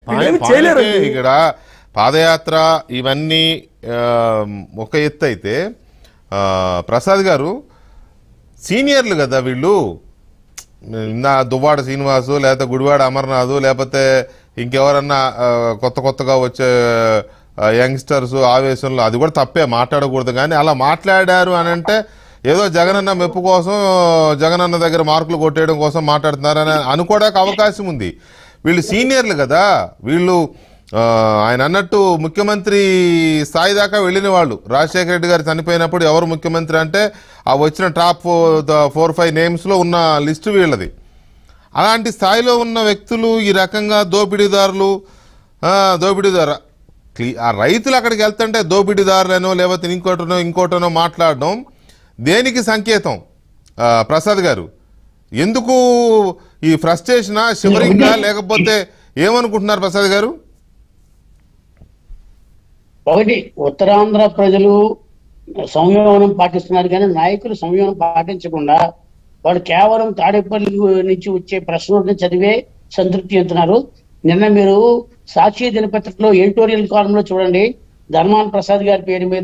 వీళ్ళేమీ point చేయలేరు అంటే ఇక్కడ పాదయాత్ర ఇవన్నీ ఆ, ఒక ఎత్తు అయితే ఆ, ప్రసాద్ గారు సీనియర్లు కదా వీళ్ళు నా దువ్వాడ శ్రీనివాసు లేకపోతే గుడివాడ అమర్నాథ్ లేకపోతే ఇంకెవరన్నా ఆ, కొత్త కొత్తగా వచ్చే ఆ, యంగ్స్టర్స్ ఆవేశంలో అది కూడా తప్పే మాట్లాడకూడదు కానీ అలా మాట్లాడారు అని అంటే ఏదో జగనన్న మెప్పు కోసం జగనన్న దగ్గర మార్కులు కొట్టేయడం కోసం మాట్లాడుతున్నారని అనుకోవడానికి అవకాశం ఉంది వీళ్ళు సీనియర్లు కదా వీళ్ళు ఆ, ఆయన అన్నట్టు ముఖ్యమంత్రి స్థాయి దాకా వెళ్ళిన వాళ్ళు రాజశేఖర రెడ్డి గారు చనిపోయినప్పుడు ఎవరు ముఖ్యమంత్రి అంటే ఆ వచ్చిన టాప్ ఫోర్ ఫైవ్ నేమ్స్లో ఉన్న లిస్టు వీళ్ళది అలాంటి స్థాయిలో ఉన్న వ్యక్తులు ఈ రకంగా దోపిడీదారులు ఆ, దోపిడీదారు క్లీ- ఆ రైతులు అక్కడికి వెళ్తుంటే దోపిడీదారులనో లేకపోతే ఇంకోటనో ఇంకోటనో మాట్లాడడం దేనికి సంకేతం ఆ, ప్రసాద్ గారు ఎందుకు ఈ ఫ్రస్ట్రేషనా శివరింగా లేకపోతే ఏమనుకుంటున్నారు ప్రసాద్ గారు ఒకటి ఉత్తరాంధ్ర ప్రజలు సంయమనం పాటిస్తున్నారు కానీ నాయకులు సంయమనం పాటించకుండా వాళ్ళు కేవలం తాడేపల్లి నుంచి వచ్చే ప్రశ్నలను చదివే సంతృప్తి చెందుతున్నారు నిన్న మీరు సాక్షి దినపత్రికలో ఎడిటోరియల్ కాలంలో చూడండి ధర్మాన్ ప్రసాద్ గారి పేరు మీద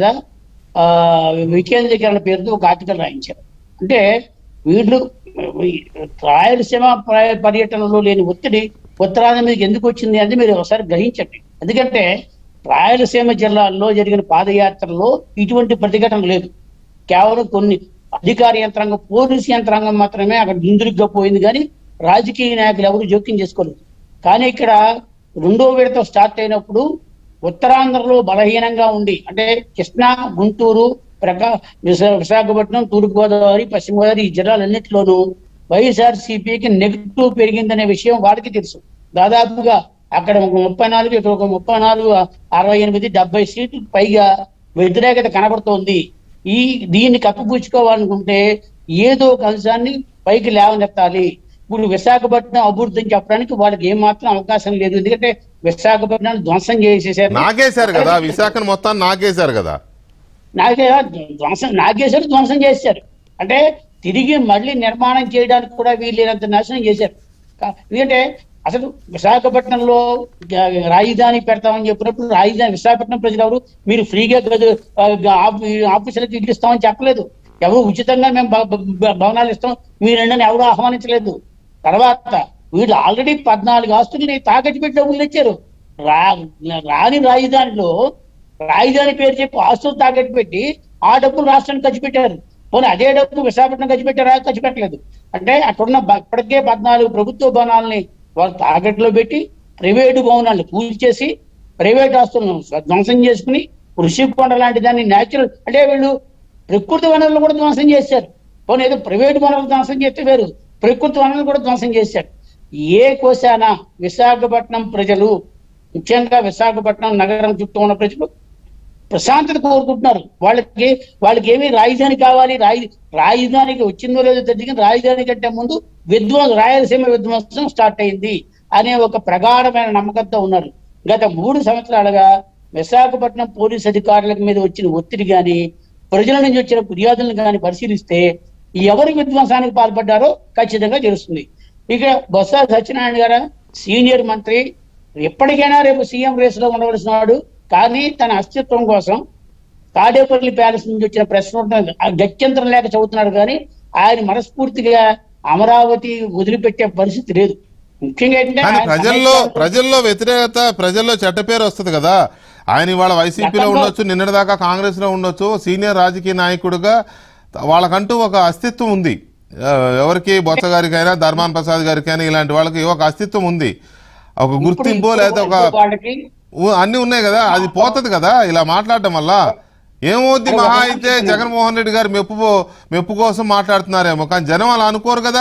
ఆ వికేంద్రీకరణ పేరుతో ఒక ఆర్టికల్ రాయించారు అంటే వీళ్ళు ఈ రాయలసీమ పర్య- పర్యటనలో లేని ఒత్తిడి ఉత్తరాంధ్ర మీదకి ఎందుకు వచ్చింది అంటే మీరు ఒకసారి గ్రహించండి ఎందుకంటే రాయలసీమ జిల్లాల్లో జరిగిన పాదయాత్రలో ఇటువంటి ప్రతిఘటన లేదు కేవలం కొన్ని అధికార యంత్రాంగం పోలీసు యంత్రాంగం మాత్రమే అక్కడ దుందురుగ్గా పోయింది కానీ రాజకీయ నాయకులు ఎవరు జోక్యం చేసుకోలేదు కానీ ఇక్కడ రెండో విడత స్టార్ట్ అయినప్పుడు ఉత్తరాంధ్రలో బలహీనంగా ఉండి అంటే కృష్ణా గుంటూరు ప్రకా విశా- విశాఖపట్నం తూర్పుగోదావరి పశ్చిమ గోదావరి ఈ జిల్లాలన్నింటిలోనూ వైఎస్ఆర్ సిపికి నెగిటివ్ పెరిగిందనే విషయం వాడికి తెలుసు దాదాపుగా అక్కడ ఒక ముప్పై నాలుగు ఇక్కడ ఒక ముప్పై నాలుగు అరవై ఎనిమిది డెబ్బై సీట్లు పైగా వ్యతిరేకత కనబడుతోంది ఈ దీన్ని కప్పిపుచ్చుకోవాలనుకుంటే ఏదో ఒక అంశాన్ని పైకి లేవనెత్తాలి ఇప్పుడు విశాఖపట్నం అభివృద్ధి అని చెప్పడానికి వాళ్ళకి ఏమాత్రం అవకాశం లేదు ఎందుకంటే విశాఖపట్నాన్ని ధ్వంసం చేసేసారు నాకేశారు కదా విశాఖను మొత్తాన్ని నాకేశారు కదా నాకే ధ్వంసం నాగేశ్వరు ధ్వంసం చేశారు అంటే తిరిగి మళ్ళీ నిర్మాణం చేయడానికి కూడా వీళ్ళంత నాశనం చేశారు కా- ఎందుకంటే అసలు విశాఖపట్నంలో గ- రాజధాని పెడతామని చెప్పినప్పుడు రాజధాని విశాఖపట్నం ప్రజలు ఎవరు మీరు ఫ్రీగా గదు ఆ, గ- ఆఫీ- ఆఫీసులకు ఇల్లు ఇస్తామని చెప్పలేదు ఎవరు ఉచితంగా మేము భ- భ- భవనాలు ఇస్తాం మీరండి ఎవరు ఆహ్వానించలేదు తర్వాత వీళ్ళు ఆల్రెడీ పద్నాలుగు ఆస్తుల్ని తాకట్టు పెట్టి డబ్బులు తెచ్చారు రా రాని రాజధానిలో రాజధాని పేరు చెప్పి ఆస్తులు తాకట్టు పెట్టి ఆ డబ్బులు రాష్ట్రానికి ఖర్చు పెట్టారు పోనీ అదే డబ్బు విశాఖపట్నం ఖర్చు పెట్టారా ఖర్చు పెట్టలేదు అంటే అక్కడున్న బ- ఇప్పటికే పద్నాలుగు ప్రభుత్వ భవనాలని వాళ్ళు తాకట్లో పెట్టి ప్రైవేటు భవనాలను పూజ చేసి ప్రైవేట్ ఆస్తులను ధ్వంసం చేసుకుని ఋషికొండ లాంటి దాన్ని న్యాచురల్ అంటే వీళ్ళు ప్రకృతి వనరులు కూడా ధ్వంసం చేశారు పోనీ ఏదో ప్రైవేట్ వనరులు ధ్వంసం చేస్తే వేరు ప్రకృతి వనరులు కూడా ధ్వంసం చేశారు ఏ కోశాన విశాఖపట్నం ప్రజలు ముఖ్యంగా విశాఖపట్నం నగరం చుట్టూ ఉన్న ప్రజలు ప్రశాంతత కోరుకుంటున్నారు వాళ్ళకి వాళ్ళకి ఏమి రాజధాని కావాలి రాజ రాజధానికి వచ్చిందో లేదో తెలియదు కానీ రాజధాని కంటే ముందు విధ్వంసం రాయలసీమ విధ్వంసం స్టార్ట్ అయింది అనే ఒక ప్రగాఢమైన నమ్మకంతో ఉన్నారు గత మూడు సంవత్సరాలుగా విశాఖపట్నం పోలీస్ అధికారుల మీద వచ్చిన ఒత్తిడి కానీ ప్రజల నుంచి వచ్చిన ఫిర్యాదులను కానీ పరిశీలిస్తే ఎవరు విధ్వంసానికి పాల్పడ్డారో ఖచ్చితంగా తెలుస్తుంది ఇక బొత్స సత్యనారాయణ గారు సీనియర్ మంత్రి ఎప్పటికైనా రేపు సీఎం రేసులో ఉండవలసిన వాడు కానీ తన అస్తిత్వం కోసం తాడేపల్లి ప్యాలెస్ నుంచి వచ్చిన ప్రెస్ నోట్ గత్యంతరం లేక చదువుతున్నాడు కానీ ఆయన మనస్ఫూర్తిగా అమరావతి వదిలిపెట్టే పరిస్థితి లేదు ముఖ్యంగా ఏంటంటే కానీ ఆయన ప్రజల్లో సమైక్యాంధ్ర- ప్రజల్లో వ్యతిరేకత ప్రజల్లో చెడ్డ పేరు వస్తుంది కదా ఆయన ఇవాళ వైసీపీలో గతంలో- ఉండొచ్చు నిన్నటిదాకా కాంగ్రెస్ లో ఉండొచ్చు సీనియర్ రాజకీయ నాయకుడిగా వాళ్ళకంటూ ఒక అస్తిత్వం ఉంది ఆ, ఎవరికి బొత్స గారికైనా ధర్మాన్ ప్రసాద్ గారికైనా ఇలాంటి వాళ్ళకి ఒక అస్తిత్వం ఉంది ఒక గుర్తింపు ఇప్పుడు లేదా ఒక వాళ్ళకి ఊ- అన్ని ఉన్నాయి కదా అది పోతది కదా ఇలా మాట్లాడటం వల్ల ఏమవుద్ది మహా అయితే జగన్మోహన్ రెడ్డి గారు మెప్పు మెప్పు కోసం మాట్లాడుతున్నారేమో కానీ జనం అలా అనుకోరు కదా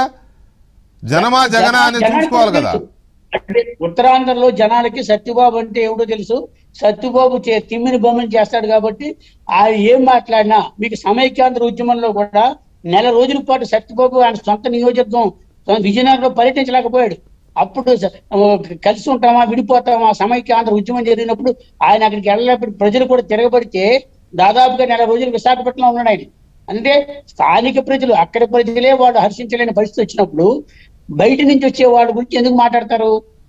జనమా జగనా అని జనానికి చూసుకోవాలి కదా తెలుసు. అంటే ఉత్తరాంధ్రలో జనాలకి సత్యబాబు అంటే ఏమిటో తెలుసు సత్యబాబు చే తిమ్మిని బొమ్మని చేస్తాడు కాబట్టి ఆయన ఏం మాట్లాడినా మీకు సమైక్యాంధ్ర ఉద్యమంలో కూడా నెల రోజుల పాటు సత్యబాబు ఆయన సొంత నియోజకవర్గం సొంత విజయనగరంలో పర్యటించలేకపోయాడు అప్పుడు స- ఆ, కలిసి ఉంటామా విడిపోతామా సమైక్యాంధ్ర ఉద్యమం జరిగినప్పుడు ఆయన అక్కడికి వెళ్ళినప్పుడు ప్రజలు కూడా తిరగబడితే దాదాపుగా నెల రోజులు విశాఖపట్నంలో ఉన్నాడు ఆయన అంటే స్థానిక ప్రజలు అక్కడి ప్రజలే వాళ్ళు హర్షించలేని పరిస్థితి వచ్చినప్పుడు బయట నుంచి వచ్చే వాళ్ళ గురించి ఎందుకు మాట్లాడతారు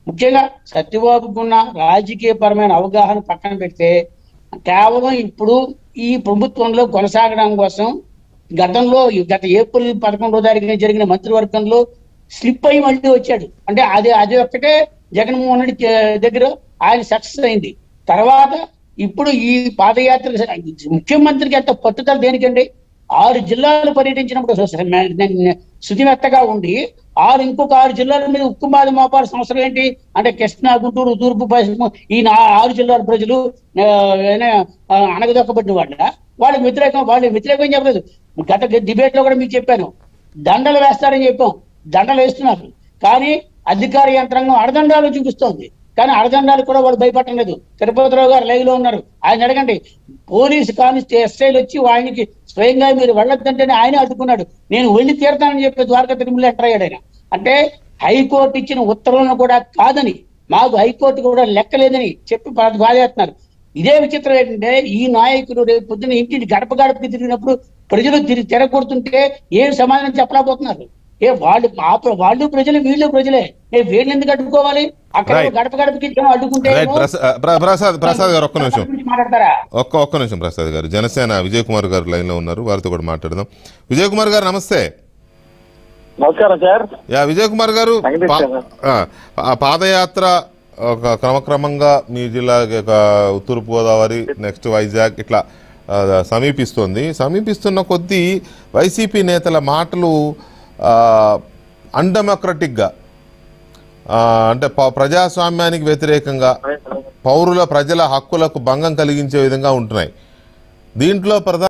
ముఖ్యంగా సత్యబాబుకున్న రాజకీయపరమైన అవగాహన పక్కన పెడితే కేవలం ఇప్పుడు ఈ ప్రభుత్వంలో కొనసాగడం కోసం గతంలో ఈ గత ఏప్రిల్ పదకొండో తారీఖున జరిగిన మంత్రివర్గంలో స్లిప్ అయి మళ్ళీ వచ్చాడు అంటే అది అది ఒక్కటే జగన్మోహన్ రెడ్డి చే- దగ్గర ఆయన సక్సెస్ అయింది తర్వాత ఇప్పుడు ఈ పాదయాత్ర ముఖ్యమంత్రికి ఎంత పట్టుదల దేనికండి ఆరు జిల్లాలు పర్యటించినప్పుడు శుతిమెత్తగా ఉండి ఆరు ఇంకొక ఆరు జిల్లాల మీద ఉక్కుమాది మోపాల్సిన అవసరం ఏంటి అంటే కృష్ణా గుంటూరు తూర్పు పశ్చిమ ఈ నా ఆరు జిల్లాల ప్రజలు ఆ, ఏనా, ఆ, అణగదొక్కబడిన వాళ్ళ వాళ్ళకి వ్యతిరేకం వాళ్ళు వ్యతిరేకం చెప్పలేదు గత డిబేట్ లో కూడా మీకు చెప్పాను దండలు వేస్తారని చెప్పాం దండలు వేస్తున్నారు కానీ అధికార యంత్రాంగం అడదండాలు చూపిస్తోంది కానీ అడదండాలు కూడా వాళ్ళు భయపడలేదు తిరుపతిరావు గారు లైవ్ లో ఉన్నారు ఆయన అడగండి పోలీసు కానిస్తే ఎస్ఐలు వచ్చి ఆయనకి స్వయంగా మీరు వెళ్ళొద్దంటేనే ఆయనే అడ్డుకున్నాడు నేను వెళ్ళి తీరతానని చెప్పి ద్వారకా తిరుమల ఎంటర్ అయ్యాడు ఆయన అంటే హైకోర్టు ఇచ్చిన ఉత్తర్వులను కూడా కాదని మాకు హైకోర్టు కూడా లెక్కలేదని చెప్పి బా- బాధేస్తున్నారు ఇదే విచిత్రం ఏంటంటే ఈ నాయకులు రేపు పొద్దున ఇంటిని గడప గడపకి తిరిగినప్పుడు ప్రజలు తిరిగి తిరగొడుతుంటే ఏం సమాధానం చెప్పలేకపోతున్నారు ఏ వాళ్ళు ఆ ప్ర- వాళ్ళు ప్రజలు వీళ్ళు ప్రజలే ఏ వీళ్ళు ఎందుకు అడ్డుకోవాలి అక్కడ Right. గడప గడపకి జనం అడ్డుకుంటే రైట్ ఏమో ప్రసా- ప్ర- ప్రసాద్ ప్రసాద్ గారు ఒక్క నిమిషం గురించి మాట్లాడతారా ఒక్క ఒక్క నిమిషం ప్రసాద్ గారు జనసేన విజయ్ కుమార్ గారు లైన్లో ఉన్నారు వారితో కూడా మాట్లాడదాం విజయ్ కుమార్ గారు నమస్తే నమస్కారం సార్ యా విజయ్ కుమార్ గారు సంగీత పా- సార్. ఆ, ఆ పాదయాత్ర ఒక క్రమక్రమంగా మీ జిల్లా ఒక తూర్పు గోదావరి నెక్స్ట్ వైజాగ్ ఇట్లా ఆ, సమీపిస్తోంది సమీపిస్తున్న కొద్దీ వైసీపీ నేతల మాటలు అన్డెమోక్రటిక్గా అంటే ప- ప్రజాస్వామ్యానికి వ్యతిరేకంగా పౌరుల ప్రజల హక్కులకు భంగం కలిగించే విధంగా ఉంటున్నాయి దీంట్లో ప్రధాన